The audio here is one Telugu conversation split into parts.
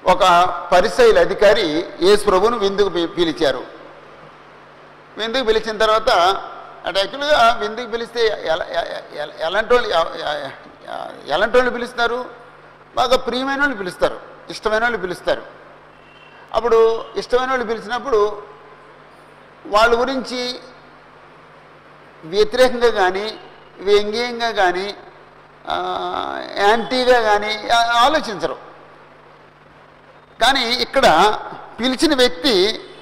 ఒక పరిశైల అధికారి యేసు ప్రభువును విందుకు పి- పిలిచారు విందుకు పిలిచిన తర్వాత అంటే యాక్చువల్గా విందుకు పిలిస్తే ఎలా ఎ- ఎ- ఎలాంటి వాళ్ళు ఎ- ఎ- ఎ- ఎలాంటి వాళ్ళు పిలుస్తారు బాగా ప్రియమైన వాళ్ళు పిలుస్తారు ఇష్టమైన వాళ్ళు పిలుస్తారు అప్పుడు ఇష్టమైన వాళ్ళు పిలిచినప్పుడు వాళ్ళ గురించి వ్యతిరేకంగా కానీ వ్యంగ్యంగా కానీ ఆ, యాంటీగా కానీ ఆ- ఆలోచించరు కానీ ఇక్కడ పిలిచిన వ్యక్తి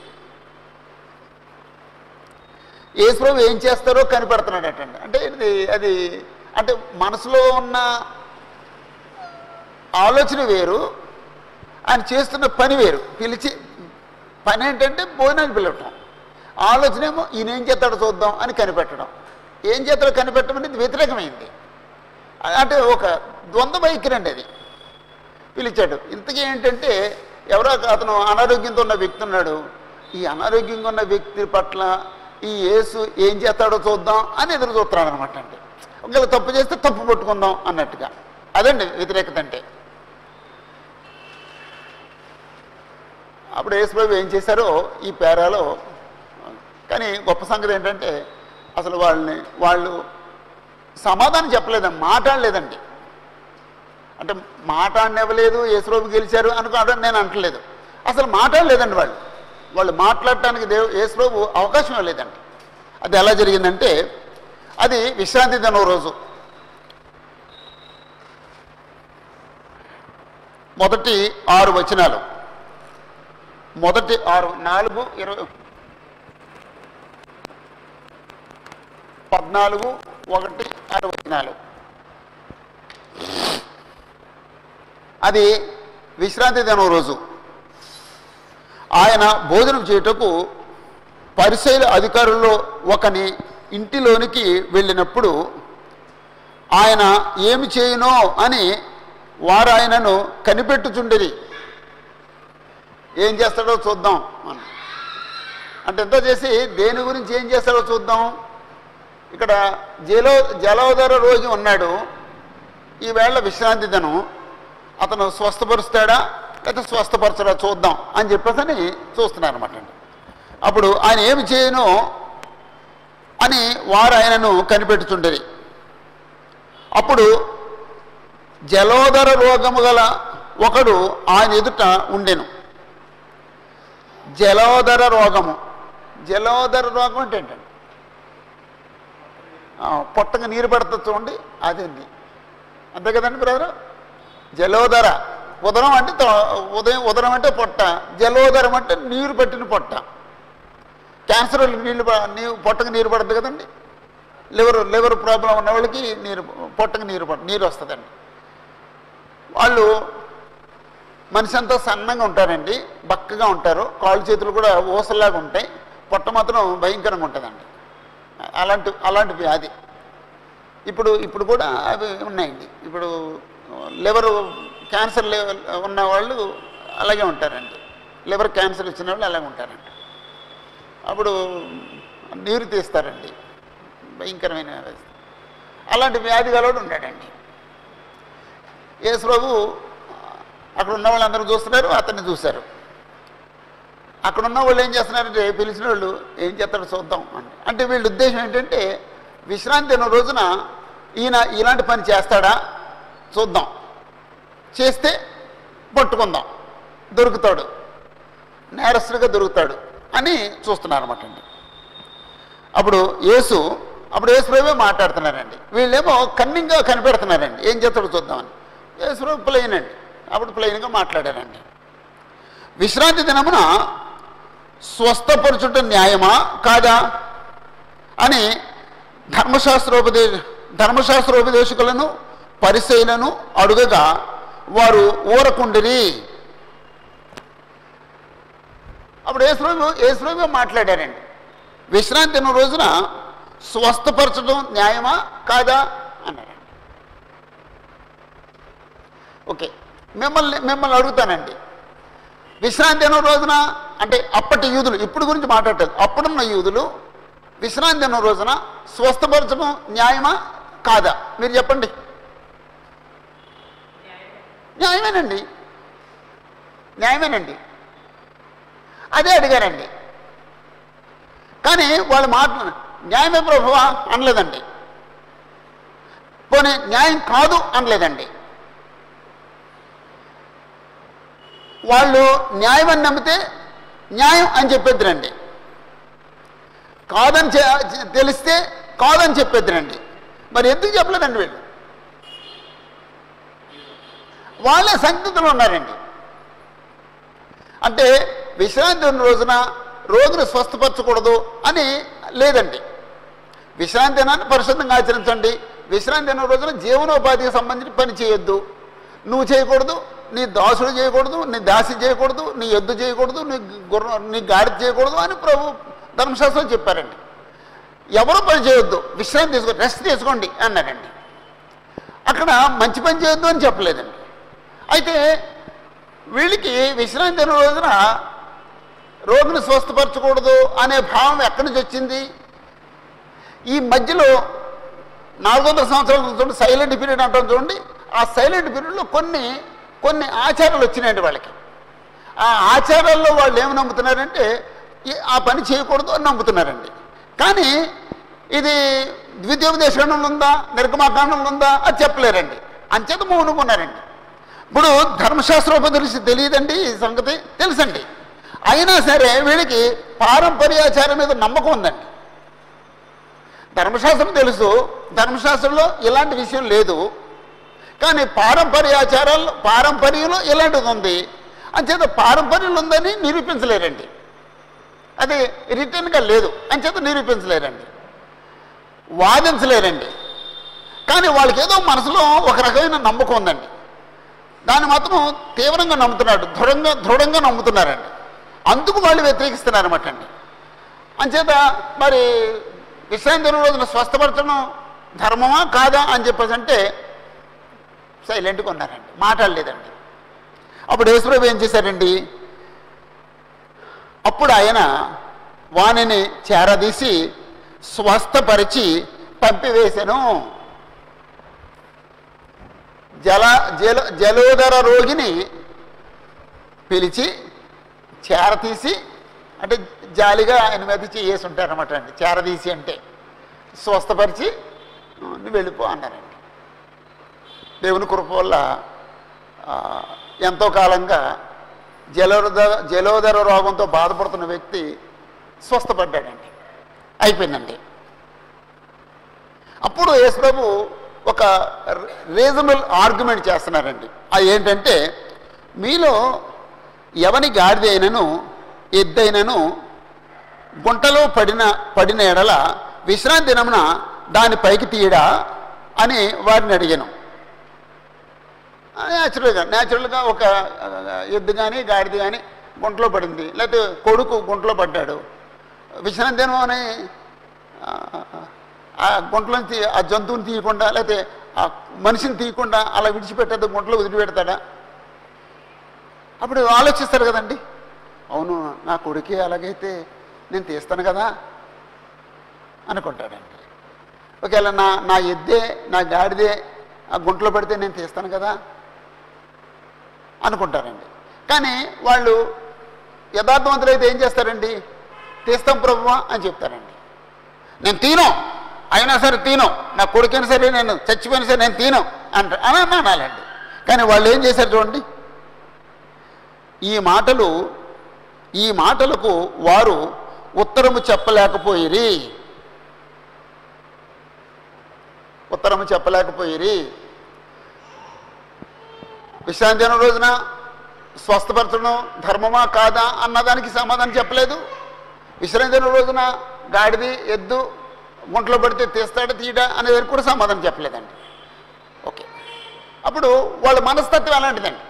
యేసుప్రభు ఏం చేస్తారో కనిపెడుతున్నాడటండి అంటే ఇది అది అంటే మనసులో ఉన్న ఆలోచన వేరు ఆయన చేస్తున్న పని వేరు పిలిచి పని ఏంటంటే భోజనానికి పిలవటం ఆలోచన ఏమో ఈయన ఏం చేస్తాడో చూద్దాం అని కనిపెట్టడం ఏం చేస్తాడో కనిపెట్టడం అనేది వ్యతిరేకమైంది అంటే ఒక ద్వంద్వ వైఖరి అండి అది పిలిచాడు ఇంతకీ ఏంటంటే ఎవరో ఒక అతను అనారోగ్యంతో ఉన్న వ్యక్తి ఉన్నాడు ఈ అనారోగ్యంగా ఉన్న వ్యక్తి పట్ల ఈ యేసు ఏం చేస్తాడో చూద్దాం అని ఎదురు చూస్తున్నాడు అనమాట అండి ఒకవేళ తప్పు చేస్తే తప్పు పట్టుకుందాం అన్నట్టుగా అదండి వ్యతిరేకత అంటే అప్పుడు యేసుప్రభు ఏం చేశారో ఈ పేరాలో కానీ గొప్ప సంగతి ఏంటంటే అసలు వాళ్ళని వాళ్ళు సమాధానం చెప్పలేదండి మాట్లాడలేదండి అంటే మాట్లాడనివ్వలేదు యేసుప్రభు గెలిచారు అనుకోవడం నేను అంటలేదు అసలు మాట్లాడలేదండి వాళ్ళు వాళ్ళు మాట్లాడటానికి దేవు యేసుప్రభు అవకాశం ఇవ్వలేదండి అది ఎలా జరిగిందంటే అది విశ్రాంతి దినం రోజు మొదటి ఆరు వచనాలు మొదటి ఆరు నాలుగు ఇరవై పద్నాలుగు ఒకటి ఆరు వచనాలు అది విశ్రాంతి దినం రోజు ఆయన భోజనం చేయుటకు పరిశైల అధికారుల్లో ఒకని ఇంటిలోనికి వెళ్ళినప్పుడు ఆయన ఏమి చేయునో అని వారు ఆయనను కనిపెట్టుచుండిరి ఏం చేస్తాడో చూద్దాం అని అంటే ఎంత చేసి దేని గురించి ఏం చేస్తాడో చూద్దాం ఇక్కడ జలో జలోదర రోజు ఉన్నాడు ఈవేళ విశ్రాంతి దినం అతను స్వస్థపరుస్తాడా లేకపోతే స్వస్థపరచడా చూద్దాం అని చెప్పేసి అని చూస్తున్నారు అనమాట అండి అప్పుడు ఆయన ఏమి చేయను అని వారు ఆయనను కనిపెట్టుచుండేది అప్పుడు జలోదర రోగము గల ఒకడు ఆయన ఎదుట ఉండెను జలోదర రోగము జలోదర రోగం అంటే ఏంటండి ఆ, పొట్టగా నీరు పడుతుంది చూడండి అదండి అంతే కదండి బ్రదర్ జలోదర ఉదరం అంటే తో- ఉదయం ఉదరం అంటే పొట్ట జలోదరం అంటే నీరు పట్టిన పొట్ట క్యాన్సర్ వాళ్ళకి నీళ్ళు ప- నీ పొట్టకు నీరు పడుతుంది కదండి లివర్ లివర్ ప్రాబ్లం ఉన్న వాళ్ళకి నీరు పొట్టకు నీరు పడ నీరు వస్తుందండి వాళ్ళు మనిషి అంతా సన్నంగా ఉంటారండి బక్కగా ఉంటారు కాళ్ళు చేతులు కూడా ఊసల్లాగా ఉంటాయి పొట్ట మాత్రం భయంకరంగా ఉంటుందండి అలాంటి అలాంటి వ్యాధి ఇప్పుడు ఇప్పుడు కూడా అవి ఉన్నాయండి ఇప్పుడు లివర్ క్యాన్సర్ లెవెల్ ఉన్న వాళ్ళు అలాగే ఉంటారండి లివర్ క్యాన్సర్ ఇచ్చిన వాళ్ళు అలాగే ఉంటారండి అప్పుడు నీరు తీస్తారండి భయంకరమైన వ్యాధి అలాంటి వ్యాధి గలవాడు ఉన్నాడండి యేసు ప్రభు అక్కడ ఉన్న వాళ్ళందరూ చూస్తున్నారు అతన్ని చూశారు అక్కడ ఉన్న వాళ్ళు ఏం చేస్తున్నారంటే పిలిచిన వాళ్ళు ఏం చేస్తారో చూద్దాం అని అంటే వీళ్ళ ఉద్దేశం ఏంటంటే విశ్రాంతి అన్న రోజున ఈయన ఇలాంటి పని చేస్తాడా చూద్దాం చేస్తే పట్టుకుందాం దొరుకుతాడు నేరస్తుడిగా దొరుకుతాడు అని చూస్తున్నారు అనమాట అండి అప్పుడు యేసు అప్పుడు యేసు ప్రభే మాట్లాడుతున్నారండి వీళ్ళేమో కన్నింగ్గా కనిపెడుతున్నారండి ఏం చేస్తాడో చూద్దామని యేసు ప్రభు ప్లెయిన్ అండి అప్పుడు ప్లెయిన్గా మాట్లాడారండి విశ్రాంతి దినమున స్వస్థపరచుట న్యాయమా కాదా అని ధర్మశాస్త్రోపదే ధర్మశాస్త్రోపదేశకులను పరిశైలను అడుగగా వారు ఊరకుండిరి అప్పుడు యేసుప్రభు యేసుప్రభు మాట్లాడారండి విశ్రాంతి దినం రోజున స్వస్థపరచడం న్యాయమా కాదా అన్నారండి ఓకే మిమ్మల్ని మిమ్మల్ని అడుగుతానండి విశ్రాంతి దినం రోజున అంటే అప్పటి యూదులు ఇప్పుడు గురించి మాట్లాడలేదు అప్పుడున్న యూదులు విశ్రాంతి దినం రోజున స్వస్థపరచడం న్యాయమా కాదా మీరు చెప్పండి న్యాయమేనండి న్యాయమేనండి అదే అడిగారండి కానీ వాళ్ళ మాట న్యాయమే ప్రభువా అనలేదండి పోనీ న్యాయం కాదు అనలేదండి వాళ్ళు న్యాయం అని నమ్మితే న్యాయం అని చెప్పేద్దరండి కాదని చె- తెలిస్తే కాదని చెప్పేద్దరండి మరి ఎందుకు చెప్పలేదండి వీళ్ళు వాళ్ళే సంగతులు ఉన్నారండి అంటే విశ్రాంతి ఉన్న రోజున రోగిని స్వస్థపరచకూడదు అని లేదండి విశ్రాంతి దినాన్ని పరిశుద్ధంగా ఆచరించండి విశ్రాంతి దిన రోజున జీవనోపాధికి సంబంధించిన పని చేయొద్దు నువ్వు చేయకూడదు నీ దాసుడు చేయకూడదు నీ దాసి చేయకూడదు నీ ఎద్దు చేయకూడదు నీ గుర్ర నీ గాడి చేయకూడదు అని ప్రభు ధర్మశాస్త్రం చెప్పారండి ఎవరు పని చేయొద్దు విశ్రాంతి తీసుకో రెస్ట్ తీసుకోండి అన్నారండి అక్కడ మంచి పని చేయొద్దు అని చెప్పలేదండి అయితే వీళ్ళకి విశ్రాంతి దిన రోజున రోగిని స్వస్థపరచకూడదు అనే భావం ఎక్కడి నుంచి వచ్చింది ఈ మధ్యలో నాలుగు వందల సంవత్సరాల నుంచి చూడండి సైలెంట్ పీరియడ్ అంటాం చూడండి ఆ సైలెంట్ పీరియడ్లో కొన్ని కొన్ని ఆచారాలు వచ్చినాయండి వాళ్ళకి ఆ ఆచారాల్లో వాళ్ళు ఏమి నమ్ముతున్నారంటే ఈ- ఆ పని చేయకూడదు అని నమ్ముతున్నారండి కానీ ఇది ద్వితీయోపదేశంలో ఉందా నిర్గమాకాండంలో ఉందా అది చెప్పలేరండి అంచేత మౌనంగా ఉన్నారండి ఇప్పుడు ధర్మశాస్త్రోపదర్శి తెలియదండి ఈ సంగతి తెలుసండి అయినా సరే వీళ్ళకి పారంపర్యాచారం మీద నమ్మకం ఉందండి ధర్మశాస్త్రం తెలుసు ధర్మశాస్త్రంలో ఇలాంటి విషయం లేదు కానీ పారంపర్యాచారాలు పారంపర్యంలో ఇలాంటిది ఉంది అంచేత పారంపర్యం ఉందని నిరూపించలేరండి అది రిటర్న్గా లేదు అంచేత నిరూపించలేరండి వాదించలేరండి కానీ వాళ్ళకి ఏదో మనసులో ఒక రకమైన నమ్మకం ఉందండి దాన్ని మాత్రం తీవ్రంగా నమ్ముతున్నాడు దృఢంగా దృఢంగా నమ్ముతున్నారండి అందుకు వాళ్ళు వ్యతిరేకిస్తున్నారన్నమాట అండి అంచేత మరి విశ్రాంతి దినం రోజున స్వస్థపరచడం ధర్మమా కాదా అని చెప్పేసి అంటే సైలెంట్గా ఉన్నారండి మాట్లాడలేదండి అప్పుడు యేసుప్రభు ఏం చేశారండి అప్పుడు ఆయన వాణిని చేరదీసి స్వస్థపరిచి పంపివేశాను జల జల జలోదర రోగిని పిలిచి చేరతీసి అంటే జాలిగా ఆయన మీద చేసి ఉంటారన్నమాట అండి చేరదీసి అంటే స్వస్థపరిచి "ఆ, నువ్వు వెళ్ళిపో అన్నారండి దేవుని కృప వల్ల ఆ, ఎంతో కాలంగా జలోదర జలోదర రోగంతో బాధపడుతున్న వ్యక్తి స్వస్థపడ్డాడండి అయిపోయిందండి అప్పుడు యేసుప్రభు ఒక రీజనబుల్ ఆర్గ్యుమెంట్ చేస్తున్నారండి అది ఏంటంటే మీలో ఎవని గాడిద అయినను ఎద్దైనను గుంటలో పడిన పడిన ఎడల విశ్రాంతి దినమున దాని పైకి తీయడా అని వారిని అడిగాను న్యాచురల్గా న్యాచురల్గా ఒక ఆ, ఎద్దు కానీ గాడిద కానీ గుంటలో పడింది లేకపోతే కొడుకు గుంటలో పడ్డాడు విశ్రాంతి దినం అని ఆ, ఆ గుంటలను తీ ఆ జంతువుని తీయకుండా లేకపోతే ఆ మనిషిని తీయకుండా అలా విడిచిపెట్టేది గుంటలో వదిలిపెడతాడా అప్పుడు ఆలోచిస్తారు కదండి అవును నా కొడుకే అలాగైతే నేను తీస్తాను కదా అనుకుంటాడండి ఒకవేళ నా నా ఎద్దే నా గాడిదే ఆ గుంటలో పడితే నేను తీస్తాను కదా అనుకుంటారండి కానీ వాళ్ళు యథార్థవంతులైతే ఏం చేస్తారండి తీస్తాం ప్రభువా అని చెప్తారండి నేను తీను అయినా సరే తీను నా కొడుకైనా సరే నేను చచ్చిపోయినా సరే నేను తీను అంట అని అని అనాలండి కానీ వాళ్ళు ఏం చేశారు చూడండి ఈ మాటలు ఈ మాటలకు వారు ఉత్తరము చెప్పలేకపోయిరి ఉత్తరము చెప్పలేకపోయిరి విశ్రాంతి దినం రోజున స్వస్థపరచడం ధర్మమా కాదా అన్నదానికి సమాధానం చెప్పలేదు విశ్రాంతి దినం రోజున గాడిది ఎద్దు గుంటలో పడితే తీస్తాడా తీయడా అనేది కూడా సమాధానం చెప్పలేదండి ఓకే అప్పుడు వాళ్ళ మనస్తత్వం ఎలాంటిదండి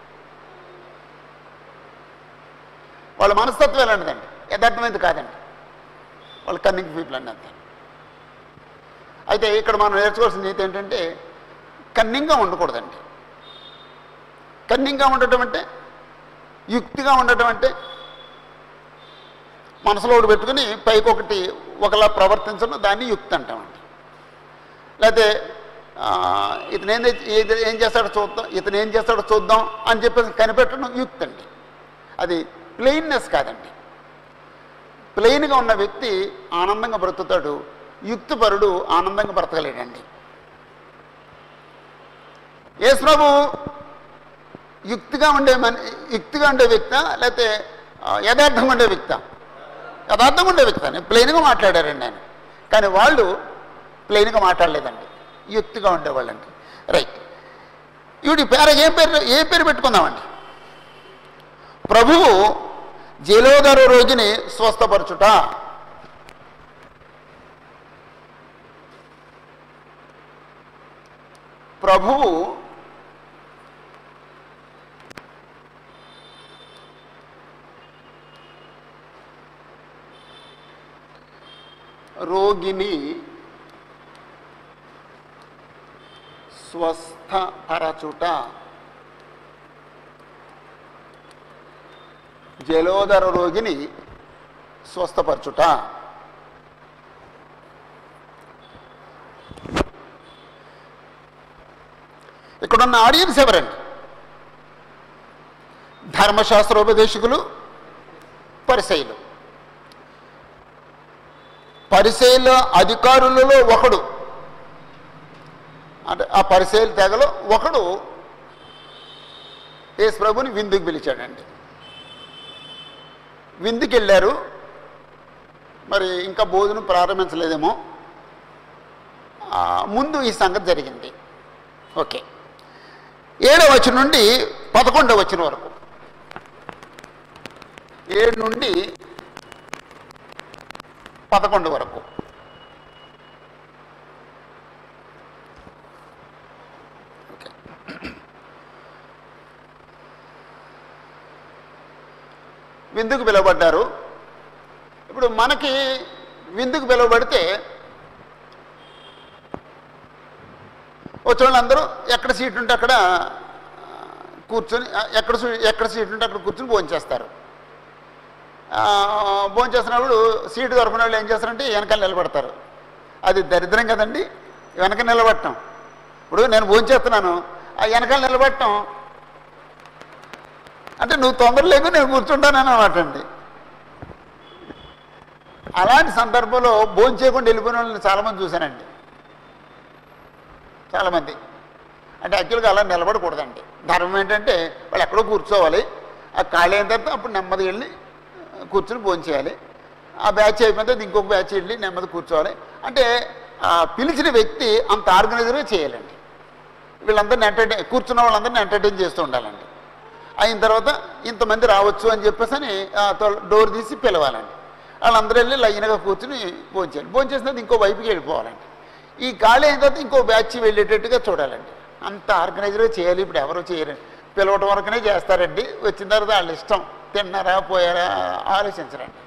వాళ్ళ మనస్తత్వం ఎలాంటిదండి యథార్థమైనది కాదండి వాళ్ళ కన్నింగ్ పీపుల్ అండి అంతే అయితే ఇక్కడ మనం నేర్చుకోవాల్సింది నీతి ఏంటంటే కన్నింగ్గా ఉండకూడదండి కన్నింగ్గా ఉండటం అంటే యుక్తిగా ఉండటం అంటే మనసులో ఒకటి పెట్టుకుని పైకి ఒకటి ఒకలా ప్రవర్తించడం దాన్ని యుక్తి అంటామండి లేకపోతే ఆ, ఇతను ఏం తెచ్చి- ఏది- ఏం చేస్తాడో చూద్దాం ఇతను ఏం చేస్తాడో చూద్దాం అని చెప్పేసి కనిపెట్టడం యుక్తి అండి అది ప్లెయిన్నెస్ కాదండి ప్లెయిన్గా ఉన్న వ్యక్తి ఆనందంగా బ్రతుకుతాడు యుక్తిపరుడు ఆనందంగా బ్రతకలేడండి యేసు ప్రభు యుక్తిగా ఉండే మన యుక్తిగా ఉండే వ్యక్త లేకపోతే ఆ, యథార్థంగా ఉండే వ్యక్త యథార్థంగా ఉండే వ్యక్తి అని ప్లెయిన్గా మాట్లాడారండి ఆయన కానీ వాళ్ళు ప్లెయిన్గా మాట్లాడలేదండి యుక్తిగా ఉండేవాళ్ళండి రైట్ ఈవిడి పేర ఏ పేరు ఏ పేరు పెట్టుకుందామండి ప్రభువు జలోదర రోగిని స్వస్థపరచుట ప్రభువు రోగిని స్వస్థపరచుట జలోదర రోగిని స్వస్థపరచుట ఇక్కడున్న ఆడియన్స్ ఎవరండి ధర్మశాస్త్రోపదేశకులు పరిశైలు పరిశైల అధికారులలో ఒకడు అంటే ఆ పరిశైల తెగలో ఒకడు యేసు ప్రభుని విందుకు పిలిచాడండి విందుకి వెళ్ళారు మరి ఇంకా భోజనం ప్రారంభించలేదేమో ఆ, ముందు ఈ సంగతి జరిగింది ఓకే ఏడవ వచ్చిన నుండి పదకొండవ వచ్చిన వరకు ఏడు నుండి పదకొండు వరకు ఓకే విందుకు పిలువబడ్డారు ఇప్పుడు మనకి విందుకు పిలువబడితే వచ్చిన వాళ్ళందరూ ఎక్కడ సీట్ ఉంటే అక్కడ ఆ, కూర్చొని ఆ, ఎక్కడ సీ- ఎక్కడ సీట్ ఉంటే అక్కడ కూర్చొని భోజనం చేస్తారు భోజనం చేస్తున్నప్పుడు సీటు దొరకని వాళ్ళు ఏం చేస్తారంటే వెనకాల నిలబడతారు అది దరిద్రం కదండి వెనక నిలబడటం ఇప్పుడు నేను భోజనం చేస్తున్నాను ఆ వెనకాల నిలబడటం అంటే నువ్వు తొందర లేకు నేను కూర్చుంటానని అనమాట అండి అలాంటి సందర్భంలో భోజనం చేయకుండా వెళ్ళిపోయిన వాళ్ళని చాలామంది చూశానండి చాలామంది అంటే యాక్చువల్గా అలా నిలబడకూడదండి ధర్మం ఏంటంటే వాళ్ళు ఎక్కడో కూర్చోవాలి ఆ ఖాళీ అయిన తర్వాత అప్పుడు నెమ్మదిగా వెళ్ళి కూర్చుని భోజనం చేయాలి ఆ బ్యాచ్ అయిపోయిన తర్వాత ఇంకొక బ్యాచ్ వెళ్ళి నెమ్మది కూర్చోవాలి అంటే ఆ పిలిచిన వ్యక్తి అంత ఆర్గనైజర్గా చేయాలండి వీళ్ళందరినీ ఎంటర్టైన్ కూర్చున్న వాళ్ళందరినీ ఎంటర్టైన్ చేస్తూ ఉండాలండి అయిన తర్వాత ఇంతమంది రావచ్చు అని చెప్పేసి అని ఆ, తొ- డోర్ తీసి పిలవాలండి వాళ్ళందరూ వెళ్ళి లైన్గా కూర్చుని భోంచేయాలి భోంచేసిన తర్వాత ఇంకో వైపుకి వెళ్ళిపోవాలండి ఈ ఖాళీ అయిన తర్వాత ఇంకో బ్యాచ్ వెళ్ళేటట్టుగా చూడాలండి అంత ఆర్గనైజర్గా చేయాలి ఇప్పుడు ఎవరు చేయరు పిలవటం వరకునే చేస్తారండి వచ్చిన తర్వాత వాళ్ళ ఇష్టం తిన్నారా పోయారా ఆలోచించరండి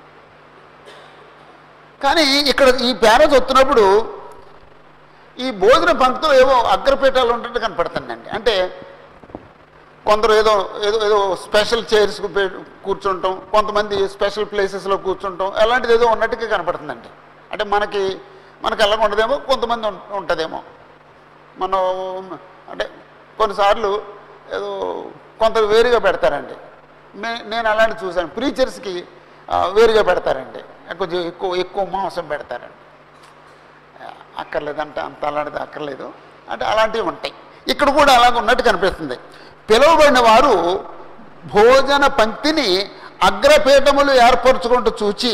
కానీ ఇక్కడ ఈ పేర వస్తున్నప్పుడు ఈ భోజన పంక్తిలో ఏవో అగ్రపీఠాలు ఉంటున్నట్టు కనపడుతుందండి అంటే కొందరు ఏదో ఏదో ఏదో స్పెషల్ చైర్స్ కూర్చుంటాం కొంతమంది స్పెషల్ ప్లేసెస్లో కూర్చుంటాం అలాంటిది ఏదో ఉన్నట్టుగా కనపడుతుందండి అంటే మనకి మనకి ఎలా ఉండదేమో కొంతమంది ఉం- ఉంటుందేమో మనం అంటే కొన్నిసార్లు ఏదో కొంత వేరుగా పెడతారండి మే నేను అలాంటి చూశాను ప్రీచర్స్కి వేరుగా పెడతారండి కొంచెం ఎక్కువ ఎక్కువ మాంసం పెడతారండి అక్కర్లేదంట అంత అలాంటిది అక్కర్లేదు అంటే అలాంటివి ఉంటాయి ఇక్కడ కూడా అలాగ ఉన్నట్టు కనిపిస్తుంది పిలువబడిన వారు భోజన పంక్తిని అగ్రపీఠములు ఏర్పరచుకుంటూ చూచి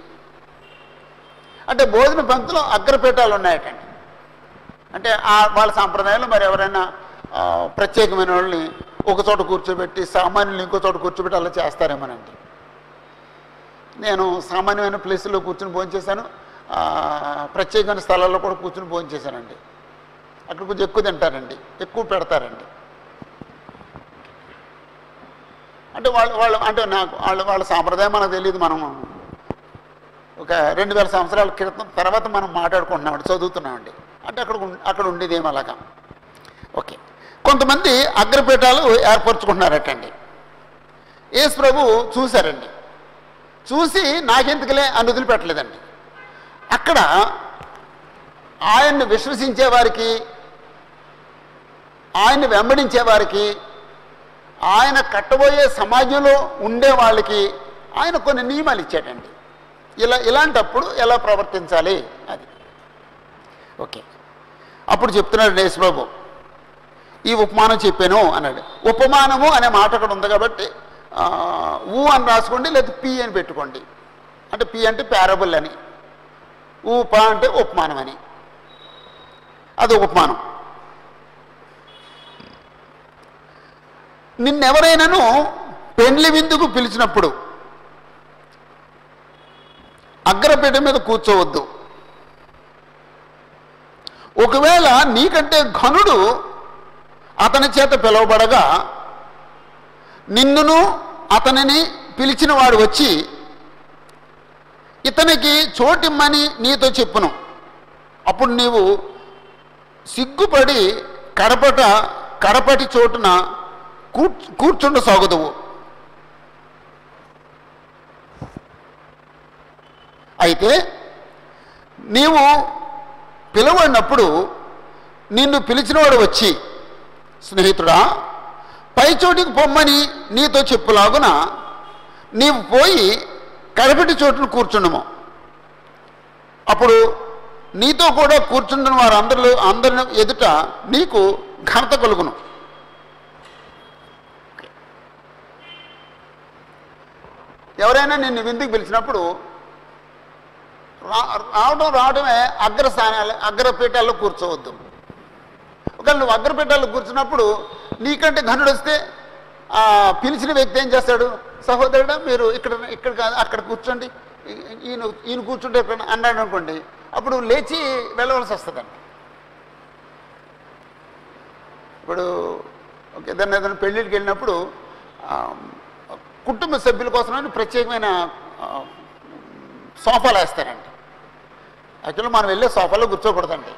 అంటే భోజన పంక్తిలో అగ్రపీఠాలు ఉన్నాయటండి అంటే ఆ వాళ్ళ సాంప్రదాయాలు మరి ఎవరైనా ఆ, ప్రత్యేకమైన వాళ్ళని ఒక చోట కూర్చోబెట్టి సామాన్యులు ఇంకో చోట కూర్చోబెట్టి అలా చేస్తారేమోనండి నేను సామాన్యమైన ప్లేసుల్లో కూర్చుని భోంచేశాను ఆ, ప్రత్యేకమైన స్థలాల్లో కూడా కూర్చుని భోంచేశానండి అక్కడ కొంచెం ఎక్కువ తింటారండి ఎక్కువ పెడతారండి అంటే వాళ్ళు వాళ్ళు అంటే నాకు వాళ్ళ వాళ్ళ సాంప్రదాయం మనకు తెలియదు మనం ఒక రెండు వేల సంవత్సరాల క్రితం తర్వాత మనం మాట్లాడుకుంటున్నామండి చదువుతున్నామండి అంటే అక్కడ ఉం- అక్కడ ఉండేది ఏమో అలాగా ఓకే కొంతమంది అగ్రపీఠాలు ఏర్పరచుకుంటున్నారటండి యేసు ప్రభు చూశారండి చూసి నాకెందుకులే అని వదిలిపెట్టలేదండి అక్కడ ఆయన్ని విశ్వసించే వారికి ఆయన్ని వెంబడించే వారికి ఆయన కట్టబోయే సమాజంలో ఉండే వాళ్ళకి ఆయన కొన్ని నియమాలు ఇచ్చాడండి ఇలా ఇలాంటప్పుడు ఎలా ప్రవర్తించాలి అది ఓకే అప్పుడు చెప్తున్నాడు యేసుబాబు ఈ ఉపమానం చెప్పాను అన్నాడు ఉపమానము అనే మాట అక్కడ ఉంది కాబట్టి ఆ, ఊ అని రాసుకోండి లేదా పి అని పెట్టుకోండి అంటే పి అంటే పారబుల్ అని ఊ ప అంటే ఉపమానం అని అది ఉపమానం నిన్నెవరైనాను పెండ్లి విందుకు పిలిచినప్పుడు అగ్రపీఠ మీద కూర్చోవద్దు ఒకవేళ నీకంటే ఘనుడు అతని చేత పిలువబడగా నిన్నును అతనిని పిలిచిన వాడు వచ్చి ఇతనికి చోటిమ్మని నీతో చెప్పును అప్పుడు నీవు సిగ్గుపడి కడపట కడపటి చోటున కూర్చు కూర్చుండ సాగుదువు అయితే నీవు పిలువడినప్పుడు నిన్ను పిలిచినవాడు వచ్చి స్నేహితుడా పై చోటికి పొమ్మని నీతో చెప్పులాగున నీవు పోయి కడపటి చోటును కూర్చుండము అప్పుడు నీతో కూడా కూర్చుంటున్న వారందరిలో అందరి ఎదుట నీకు ఘనత కలుగును ఎవరైనా నిన్ను విందుకు పిలిచినప్పుడు రా రావడం రావడమే అగ్రస్థానాలు అగ్రపీఠాల్లో కూర్చోవద్దు ఒకవేళ నువ్వు అగ్రపీఠాల్లో కూర్చున్నప్పుడు నీకంటే ఘనుడు వస్తే ఆ పిలిచిన వ్యక్తి ఏం చేస్తాడు సహోదరుడా మీరు ఇక్కడ ఇక్కడ కాదు అక్కడ కూర్చోండి ఈ- ఈయన ఈయన కూర్చుంటే ఇక్కడ అన్నాడు అనుకోండి అప్పుడు లేచి వెళ్ళవలసి వస్తుందండి ఇప్పుడు ఓకే దాన్ని ఏదైనా పెళ్ళిళ్ళకి వెళ్ళినప్పుడు ఆ, కుటుంబ సభ్యుల కోసమని ప్రత్యేకమైన ఆ, సోఫాలు వేస్తారండి యాక్చువల్లీ మనం వెళ్ళే సోఫాలో కూర్చోకూడదండి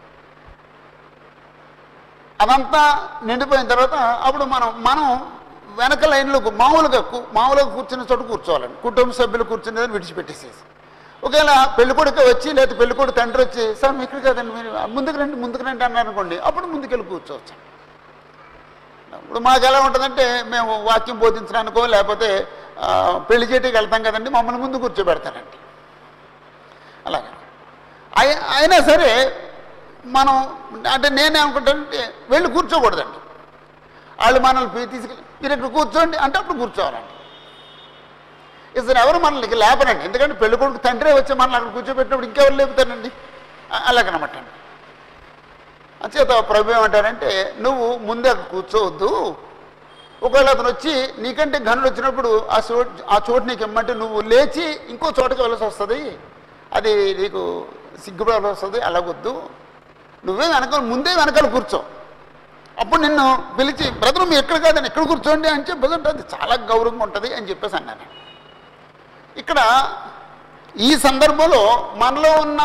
అదంతా నిండిపోయిన తర్వాత అప్పుడు మనం మనం వెనక లైన్లో కూ- మామూలుగా కూ- మామూలుగా కూర్చున్న చోట కూర్చోవాలండి కుటుంబ సభ్యులు కూర్చునేదని విడిచిపెట్టేసేసి ఒకవేళ పెళ్ళికొడుకు వచ్చి లేదా పెళ్ళికొడుకు తండ్రి వచ్చి సార్ మీ ఇక్కడ కాదండి మీరు ముందుకు రండి ముందుకు రండి అన్నారు అనుకోండి అప్పుడు ముందుకెళ్ళి కూర్చోవచ్చు ఇప్పుడు మాకు ఎలా ఉంటుందంటే మేము వాక్యం బోధించడానికో లేకపోతే ఆ, పెళ్లి చేయటికి వెళ్తాం కదండి మమ్మల్ని ముందు కూర్చోబెడతారండి అలాగే అయి- అయినా సరే మనం అంటే నేనేమనుకుంటానంటే వెళ్ళి కూర్చోకూడదండి వాళ్ళు మనల్ని పీ- తీసుకెళ్ళి మీరు ఇక్కడ కూర్చోండి అంటే అప్పుడు కూర్చోవాలండి ఇతను ఎవరు మనల్ని లేపనండి ఎందుకంటే పెళ్లి కొడుకు తండ్రే వచ్చి మనల్ని అక్కడ కూర్చోబెట్టినప్పుడు ఇంకెవరు లేపుతానండి అ- అలాగనమాట అండి అంచేత ప్రభు ఏమంటారంటే నువ్వు ముందే అక్కడ కూర్చోవద్దు ఒకవేళ అతను వచ్చి నీకంటే ఘనుడు వచ్చినప్పుడు ఆ చోటు ఆ చోటు నీకు ఇమ్మంటే నువ్వు లేచి ఇంకో చోటకి వెళ్ళాల్సి వస్తుంది అది నీకు సిగ్గుపడాల్సి వస్తుంది అలాగొద్దు నువ్వే వెనకాల ముందే వెనకాల కూర్చో అప్పుడు నిన్ను పిలిచి బ్రదర్ మీరు ఎక్కడ కాదని ఎక్కడ కూర్చోండి అని చెప్పేసి అది చాలా గౌరవంగా ఉంటుంది అని చెప్పేసి అన్నాను ఇక్కడ ఈ సందర్భంలో మనలో ఉన్న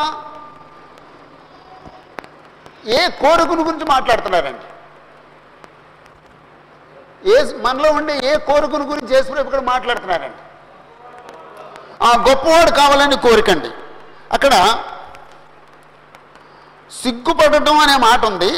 ఏ కోరికను గురించి మాట్లాడుతున్నారండి ఏ మనలో ఉండే ఏ కోరికను గురించి యేసుప్రభు ఇక్కడ మాట్లాడుతున్నారండి ఆ గొప్పవాడు కావాలని కోరికండి అక్కడ సిగ్గుపడటం అనే మాట ఉంది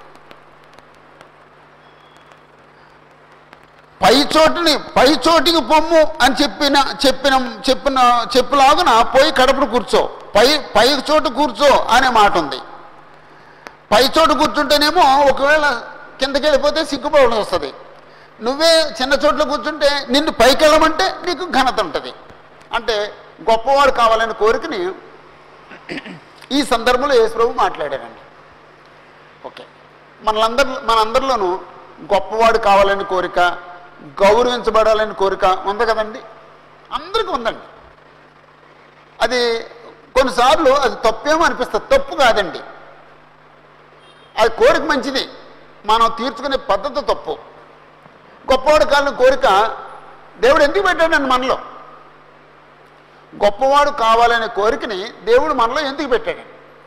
పై చోటుని పై చోటికి పొమ్ము అని చెప్పిన చెప్పిన చెప్పిన చెప్పులాగున పోయి కడపడు కూర్చో పై పై చోటు కూర్చో అనే మాట ఉంది పై చోటు కూర్చుంటేనేమో ఒకవేళ కిందకి వెళ్ళిపోతే సిగ్గుపడాల్సి వస్తుంది నువ్వే చిన్న చోట్ల కూర్చుంటే నిన్ను పైకి వెళ్ళమంటే నీకు ఘనత ఉంటుంది అంటే గొప్పవాడు కావాలనే కోరికని ఈ సందర్భంలో యేసుప్రభు మాట్లాడారండి ఓకే మనందరి మనందరిలోనూ గొప్పవాడు కావాలని కోరిక గౌరవించబడాలని కోరిక ఉంది కదండి అందరికీ ఉందండి అది కొన్నిసార్లు అది తప్పేమో అనిపిస్తుంది తప్పు కాదండి అది కోరిక మంచిది మనం తీర్చుకునే పద్ధతి తప్పు గొప్పవాడు కావాలని కోరిక దేవుడు ఎందుకు పెట్టాడండి మనలో గొప్పవాడు కావాలనే కోరికని దేవుడు మనలో ఎందుకు పెట్టాడు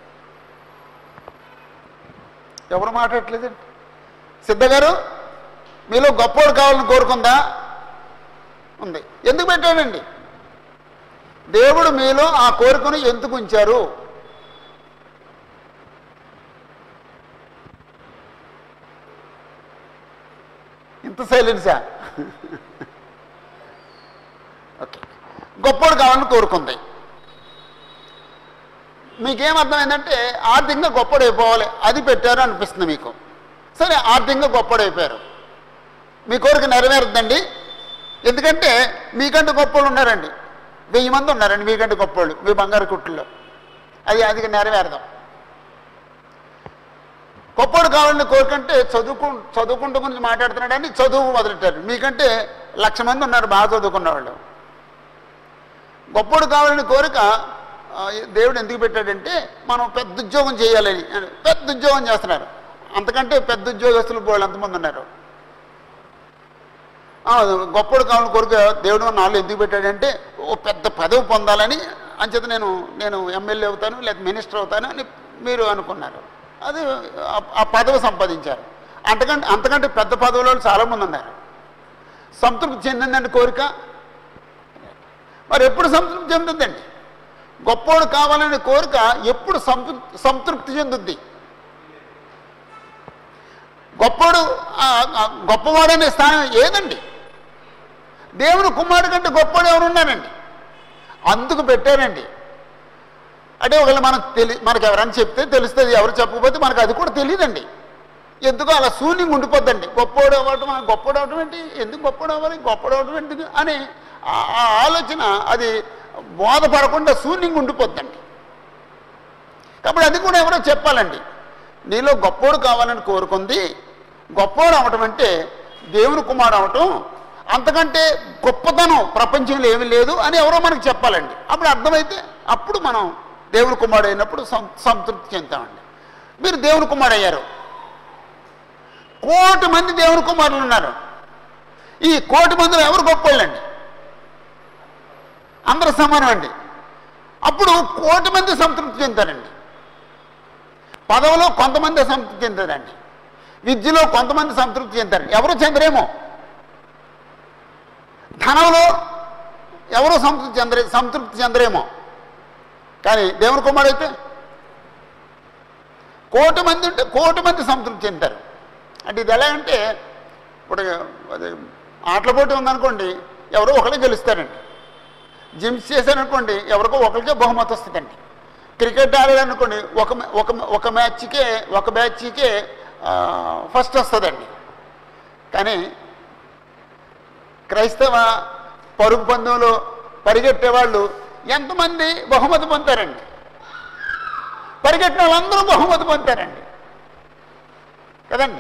ఎవరు మాట్లాడట్లేదండి సిద్ధ గారు మీలో గొప్పవాడు కావాలని కోరుకుందా ఉంది ఎందుకు పెట్టాడండి దేవుడు మీలో ఆ కోరికను ఎందుకు ఉంచారు ఇంత ఇంత సైలెన్సా ఓకే గొప్పోడు కావాలని కోరుకుంది మీకేం అర్థమైందంటే ఆర్థికంగా గొప్పడు అయిపోవాలి అది పెట్టారు అనిపిస్తుంది మీకు సరే ఆర్థికంగా గొప్పడు అయిపోయారు మీ కోరిక నెరవేరుద్దండి ఎందుకంటే మీకంటే గొప్పలు ఉన్నారండి వెయ్యి మంది ఉన్నారండి మీకంటే గొప్పోళ్ళు మీ బంగారు కుట్టుల్లో అది అది నెరవేరదాం గొప్పోడు కావాలని కోరికంటే చదువుకు చదువుకుంటూ గురించి మాట్లాడుతున్నాడని చదువు మొదలెట్టారు మీకంటే లక్ష మంది ఉన్నారు బాగా చదువుకున్న వాళ్ళు గొప్పోడు కావాలని కోరిక ఆ, దేవుడు ఎందుకు పెట్టాడంటే మనం పెద్ద ఉద్యోగం చేయాలని అని పెద్ద ఉద్యోగం చేస్తున్నారు అంతకంటే పెద్ద ఉద్యోగస్తులు బోళ్ళు ఎంతమంది ఉన్నారు ఆ, గొప్పడు కావాలని కోరిక దేవుడు నాలో ఎందుకు పెట్టాడంటే ఓ పెద్ద పదవి పొందాలని అంచేత నేను నేను ఎమ్మెల్యే అవుతాను లేదా మినిస్టర్ అవుతాను అని మీరు అనుకున్నారు అది ఆ- ఆ పదవి సంపాదించారు అంతకంటే అంతకంటే పెద్ద పదవుల వాళ్ళు చాలామంది ఉన్నారు సంతృప్తి చెందిందండి కోరిక మరి ఎప్పుడు సంతృప్తి చెందుద్దండి గొప్పోడు కావాలనే కోరిక ఎప్పుడు సంతృ సంతృప్తి చెందుద్ది గొప్పోడు ఆ, ఆ, గొప్పవాడనే స్థానం ఏదండి దేవుని కుమారుడు కంటే గొప్పవాడు ఎవరున్నారండి అందుకు పెట్టారండి అంటే ఒకవేళ మనకు తెలి మనకు ఎవరైనా చెప్తే తెలుస్తుంది ఎవరు చెప్పకపోతే మనకు అది కూడా తెలియదండి ఎందుకో అలా శూన్యంగా ఉండిపోద్దండి గొప్పోడు అవ్వటం ఆ గొప్పడు అవటం ఏంటి ఎందుకు గొప్పడు అవ్వాలి గొప్పడు అవటం ఏంటి అని ఆ- ఆ ఆలోచన అది బోధపడకుండా శూన్యంగా ఉండిపోద్దండి కాబట్టి అది కూడా ఎవరో చెప్పాలండి నీలో గొప్పోడు కావాలని కోరుకుంది గొప్పోడు అవటం అంటే దేవుని కుమారుడు అవటం అంతకంటే గొప్పతనం ప్రపంచంలో ఏమీ లేదు అని ఎవరో మనకు చెప్పాలండి అప్పుడు అర్థమైతే అప్పుడు మనం దేవుని కుమారుడు అయినప్పుడు సం- సంతృప్తి చెందుతామండి మీరు దేవుని కుమారుడు అయ్యారు కోటి మంది దేవుని కుమారులు ఉన్నారు ఈ కోటి మందిలో ఎవరు గొప్పోళ్ళండి అందరూ సమానం అండి అప్పుడు కోటి మంది సంతృప్తి చెందుతారండి పదవిలో కొంతమంది సంతృప్తి చెందుతారండి విద్యలో కొంతమంది సంతృప్తి చెందుతారు ఎవరు చెందరేమో ధనంలో ఎవరు సంతృప్తి చెందరే సంతృప్తి చెందరేమో కానీ దేవుని కుమారుడు అయితే కోటి మంది ఉంటే కోటి మంది సంతృప్తి చెందుతారు అంటే ఇది ఎలా అంటే ఇప్పుడు అది ఆటల పోటీ ఉందనుకోండి ఎవరో ఒకళ్ళు గెలుస్తారండి జిమ్స్ చేశారనుకోండి ఎవరికో ఒకరికే బహుమతి వస్తుందండి క్రికెట్ ఆడారనుకోండి ఒక మ- ఒక మ- ఒక మ్యాచ్కే ఒక బ్యాచ్కే ఫస్ట్ వస్తుందండి కానీ క్రైస్తవ పరుగు పందెంలో పరిగెట్టే వాళ్ళు ఎంతమంది బహుమతి పొందుతారండి పరిగెట్టిన వాళ్ళందరూ బహుమతి పొందుతారండి కదండి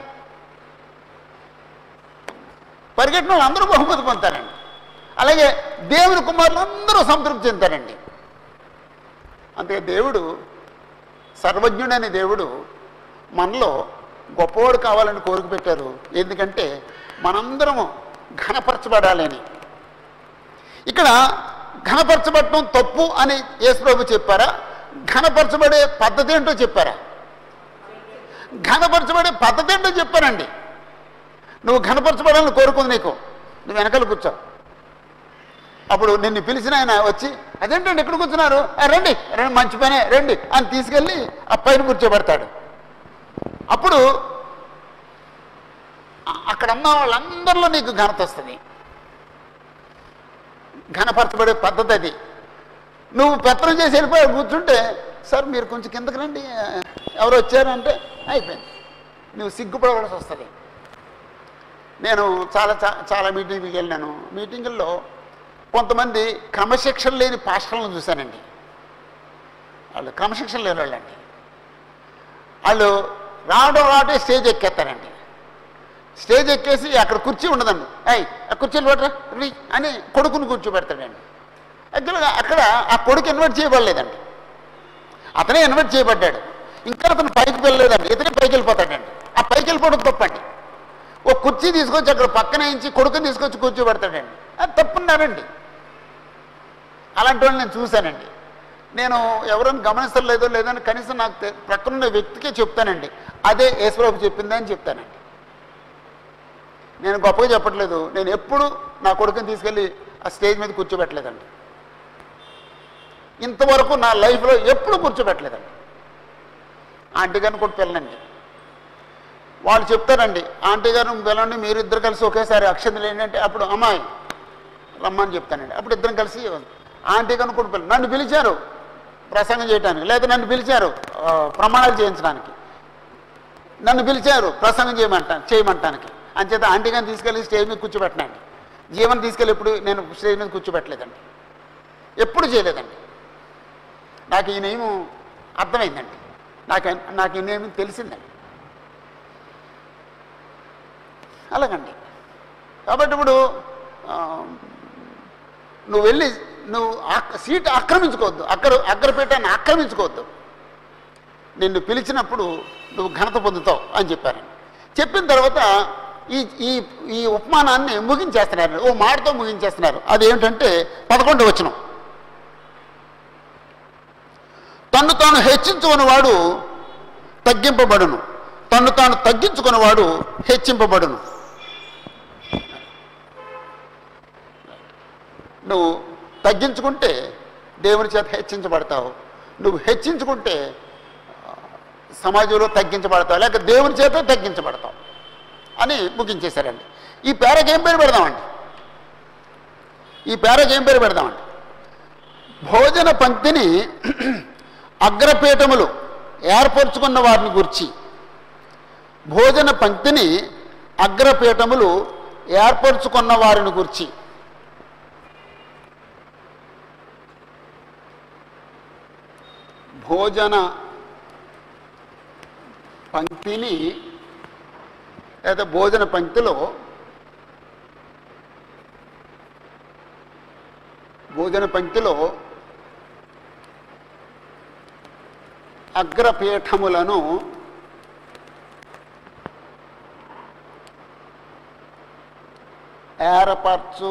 పరిగెట్టిన వాళ్ళు అందరూ బహుమతి పొందుతారండి అలాగే దేవుని కుమారులు అందరూ సంతృప్తి చెందుతారండి అంతే దేవుడు సర్వజ్ఞుడని దేవుడు మనలో గొప్పవాడు కావాలని కోరిక పెట్టారు ఎందుకంటే మనందరము ఘనపరచబడాలని ఇక్కడ ఘనపరచబడటం తప్పు అని యేసుప్రభు చెప్పారా ఘనపరచబడే పద్ధతి ఏంటో చెప్పారా ఘనపరచబడే పద్ధతి ఏంటో చెప్పారండి నువ్వు ఘనపరచబడాలని కోరుకుంది నీకు నువ్వు వెనకాల కూర్చో అప్పుడు నిన్ను పిలిచిన ఆయన వచ్చి అదేంటండి ఎక్కడ కూర్చున్నారు "ఆ, రండి రండి మంచి పనే రండి అని తీసుకెళ్ళి ఆ పైన కూర్చోబెడతాడు అప్పుడు అ- అక్కడ ఉన్న వాళ్ళందరిలో నీకు ఘనత వస్తుంది ఘనపరచబడే పద్ధతి అది నువ్వు పెత్తనం చేసి వెళ్ళిపోయి కూర్చుంటే సార్ మీరు కొంచెం కిందకి రండి ఎవరు వచ్చారంటే అయిపోయింది నువ్వు సిగ్గుపడవలసి వస్తుంది నేను చాలా చా- చాలా మీటింగ్కి వెళ్ళాను మీటింగుల్లో కొంతమంది క్రమశిక్షణ లేని పాస్టర్లను చూశానండి వాళ్ళు క్రమశిక్షణ లేని వాళ్ళండి వాళ్ళు రావడం రావటే స్టేజ్ ఎక్కేస్తారండి స్టేజ్ ఎక్కేసి అక్కడ కుర్చీ ఉండదండి అయ్ ఆ కుర్చీలు పెట్టరా రీ అని కొడుకుని కూర్చోబెడతాడండి యాక్చువల్గా అక్కడ ఆ కొడుకు ఇన్వైట్ చేయబడలేదండి అతనే ఇన్వైట్ చేయబడ్డాడు ఇంకా అతను పైకి వెళ్ళలేదండి ఇతనే పైకి వెళ్ళిపోతాడండి ఆ పైకి వెళ్ళిపోవడం తప్పండి ఓ కుర్చీ తీసుకొచ్చి అక్కడ పక్కన ఇంచి కొడుకుని తీసుకొచ్చి కూర్చోబెడతాడండి అది తప్పున్నారండి అలాంటి వాళ్ళని నేను చూశానండి నేను ఎవరైనా గమనిస్తలేదో లేదని కనీసం నాకు తె- ప్రక్కనున్న వ్యక్తికే చెప్తానండి అదే యేసుప్రభు చెప్పిందని చెప్తానండి నేను గొప్పగా చెప్పట్లేదు నేను ఎప్పుడు నా కొడుకుని తీసుకెళ్ళి ఆ స్టేజ్ మీద కూర్చోబెట్టలేదండి ఇంతవరకు నా లైఫ్లో ఎప్పుడు కూర్చోబెట్టలేదండి ఆంటీ గారిని కూడా పిల్లనండి వాళ్ళు చెప్తారండి ఆంటీ గారు వెళ్ళండి మీరు ఇద్దరు కలిసి ఒకేసారి అక్షంతలు ఏంటంటే అప్పుడు అమ్మాయి రమ్మని చెప్తానండి అప్పుడు ఇద్దరం కలిసి ఆంటీ గారిని కూడా పిల్ల నన్ను పిలిచారు ప్రసంగం చేయడానికి లేదా నన్ను పిలిచారు ఆ, ప్రమాణాలు చేయించడానికి నన్ను పిలిచారు ప్రసంగం చేయమంటా చేయమంటానికి అంచేత ఆంటీ గారిని తీసుకెళ్ళి స్టేజ్ మీద కూర్చోబెట్టనండి జీవన్ తీసుకెళ్ళి ఎప్పుడు నేను స్టేజ్ మీద కూర్చోబెట్టలేదండి ఎప్పుడు చేయలేదండి నాకు ఈ నియమం అర్థమైందండి నాకు నాకు ఈ నియమం తెలిసిందండి అలాగండి కాబట్టి ఇప్పుడు ఆ, నువ్వు వెళ్ళి నువ్వు ఆక్- సీట్ ఆక్రమించుకోవద్దు అక్కడ అగ్రపీఠాన్ని ఆక్రమించుకోవద్దు నిన్ను పిలిచినప్పుడు నువ్వు ఘనత పొందుతావు అని చెప్పారండి చెప్పిన తర్వాత ఈ ఈ ఈ ఉపమానాన్ని ముగించేస్తున్నారు ఓ మాటతో ముగించేస్తున్నారు అదేమిటంటే పదకొండు వచనం తన్ను తాను హెచ్చించుకున్నవాడు తగ్గింపబడును తన్ను తాను తగ్గించుకున్నవాడు హెచ్చింపబడును నువ్వు తగ్గించుకుంటే దేవుని చేత హెచ్చించబడతావు నువ్వు హెచ్చించుకుంటే ఆ, సమాజంలో తగ్గించబడతావు లేక దేవుని చేత తగ్గించబడతావు అని ముగించేశారండి ఈ పేరకి ఏం పేరు పెడదామండి ఈ పేరకి ఏం పేరు పెడదామండి భోజన పంక్తిని అగ్రపీఠములు ఏర్పరచుకున్న వారిని గురించి భోజన పంక్తిని అగ్రపీఠములు ఏర్పరచుకున్న వారిని గురించి భోజన పంక్తిని లేదా భోజన పంక్తిలో భోజన పంక్తిలో అగ్రపీఠములను ఏర్పరచు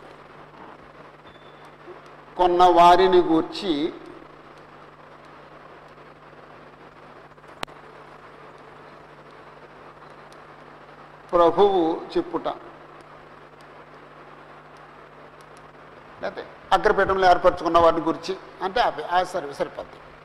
కొన్న వారిని గూర్చి ప్రభువు చెప్పుట లేకపోతే అగ్రపీఠంలో ఏర్పరచుకున్న వారిని గురించి అంటే అవి- ఆ సరి సరిపోద్ది